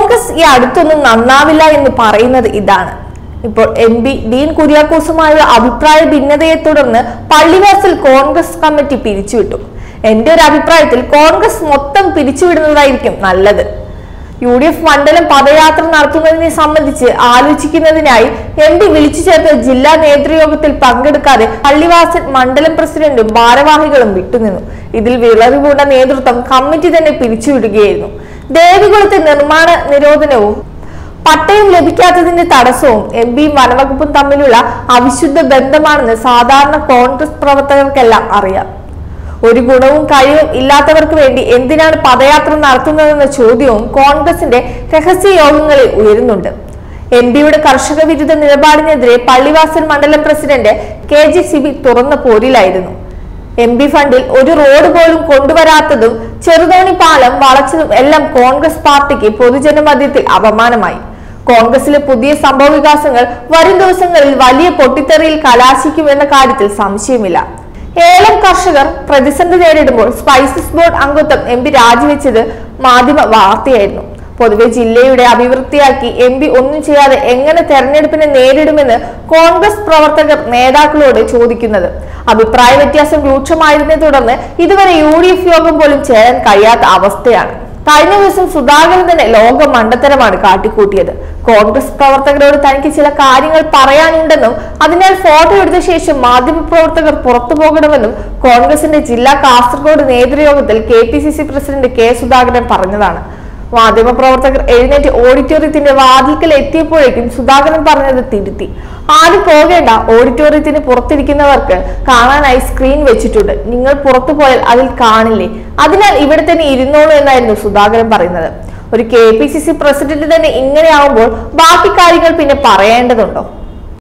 കോൺഗ്രസ് ഈ അടുത്തൊന്നും നന്നാവില്ല എന്ന് പറയുന്നത് ഇതാണ് ഇപ്പോൾ എം പി ഡീൻ കുര്യാക്കോസുമായുള്ള അഭിപ്രായ ഭിന്നതയെ തുടർന്ന് പള്ളിവാസൽ കോൺഗ്രസ് കമ്മിറ്റി പിരിച്ചുവിട്ടു എന്റെ ഒരു അഭിപ്രായത്തിൽ കോൺഗ്രസ് മൊത്തം പിരിച്ചുവിടുന്നതായിരിക്കും നല്ലത് യു ഡി എഫ് മണ്ഡലം പദയാത്ര നടത്തുന്നതിനെ സംബന്ധിച്ച് ആലോചിക്കുന്നതിനായി എം പി വിളിച്ചു ചേർത്ത ജില്ലാ നേതൃയോഗത്തിൽ പങ്കെടുക്കാതെ പള്ളിവാസൻ മണ്ഡലം പ്രസിഡന്റും ഭാരവാഹികളും വിട്ടുനിന്നു ഇതിൽ വിളറിപൂണ്ട നേതൃത്വം കമ്മിറ്റി തന്നെ പിരിച്ചുവിടുകയായിരുന്നു ദേവികുളത്തെ നിർമ്മാണ നിരോധനവും പട്ടയം ലഭിക്കാത്തതിന്റെ തടസ്സവും എം പിയും വനവകുപ്പും തമ്മിലുള്ള അവിശുദ്ധ ബന്ധമാണെന്ന് സാധാരണ കോൺഗ്രസ് പ്രവർത്തകർക്കെല്ലാം അറിയാം ഒരു ഗുണവും കഴിവും ഇല്ലാത്തവർക്ക് വേണ്ടി എന്തിനാണ് പദയാത്ര നടത്തുന്നതെന്ന ചോദ്യവും കോൺഗ്രസിന്റെ രഹസ്യ യോഗങ്ങളിൽ ഉയരുന്നുണ്ട് എം പിയുടെ കർഷക വിരുദ്ധ നിലപാടിനെതിരെ പള്ളിവാസൽ മണ്ഡലം പ്രസിഡന്റ് കെ ജി സിബി തുറന്ന പോരിലായിരുന്നു എം പി ഫണ്ടിൽ ഒരു റോഡ് പോലും കൊണ്ടുവരാത്തതും ചെറുതോണി പാലം വളച്ചതും എല്ലാം കോൺഗ്രസ് പാർട്ടിക്ക് പൊതുജനമധ്യത്തിൽ അപമാനമായി കോൺഗ്രസിലെ പുതിയ സംഭവ വികാസങ്ങൾ വരും ദിവസങ്ങളിൽ വലിയ പൊട്ടിത്തെറിയിൽ കലാശിക്കുമെന്ന കാര്യത്തിൽ സംശയമില്ല ഏലം കർഷകർ പ്രതിസന്ധി നേരിടുമ്പോൾ സ്പൈസസ് ബോർഡ് അംഗത്വം എം പി രാജിവെച്ചത് മാധ്യമ വാർത്തയായിരുന്നു പൊതുവെ ജില്ലയുടെ അഭിവൃദ്ധിയാക്കി എം പി ഒന്നും ചെയ്യാതെ എങ്ങനെ തെരഞ്ഞെടുപ്പിനെ നേരിടുമെന്ന് കോൺഗ്രസ് പ്രവർത്തകർ നേതാക്കളോട് ചോദിക്കുന്നത് അഭിപ്രായ വ്യത്യാസം രൂക്ഷമായതിനെ തുടർന്ന് ഇതുവരെ യു ഡി എഫ് യോഗം പോലും ചേരാൻ കഴിയാത്ത അവസ്ഥയാണ് കഴിഞ്ഞ ദിവസം സുധാകരൻ തന്നെ ലോക മണ്ടത്തരമാണ് കാട്ടിക്കൂട്ടിയത് കോൺഗ്രസ് പ്രവർത്തകരോട് തനിക്ക് ചില കാര്യങ്ങൾ പറയാനുണ്ടെന്നും അതിനാൽ ഫോട്ടോ എടുത്ത ശേഷം മാധ്യമപ്രവർത്തകർ പുറത്തു പോകണമെന്നും കോൺഗ്രസിന്റെ ജില്ലാ കാസർഗോഡ് നേതൃയോഗത്തിൽ K P C C president K Sudhakaran പറഞ്ഞതാണ് മാധ്യമപ്രവർത്തകർ എഴുന്നേറ്റ് ഓഡിറ്റോറിയത്തിന്റെ വാതിൽക്കൽ എത്തിയപ്പോഴേക്കും സുധാകരൻ പറഞ്ഞത് തിരുത്തി ആരും പോകേണ്ട ഓഡിറ്റോറിയത്തിന് പുറത്തിരിക്കുന്നവർക്ക് കാണാനായി സ്ക്രീൻ വെച്ചിട്ടുണ്ട് നിങ്ങൾ പുറത്തു പോയാൽ അതിൽ കാണില്ലേ അതിനാൽ ഇവിടെ തന്നെ ഇരുന്നോളൂ എന്നായിരുന്നു സുധാകരൻ പറയുന്നത് ഒരു K P C C president തന്നെ ഇങ്ങനെയാവുമ്പോൾ ബാക്കി കാര്യങ്ങൾ പിന്നെ പറയേണ്ടതുണ്ടോ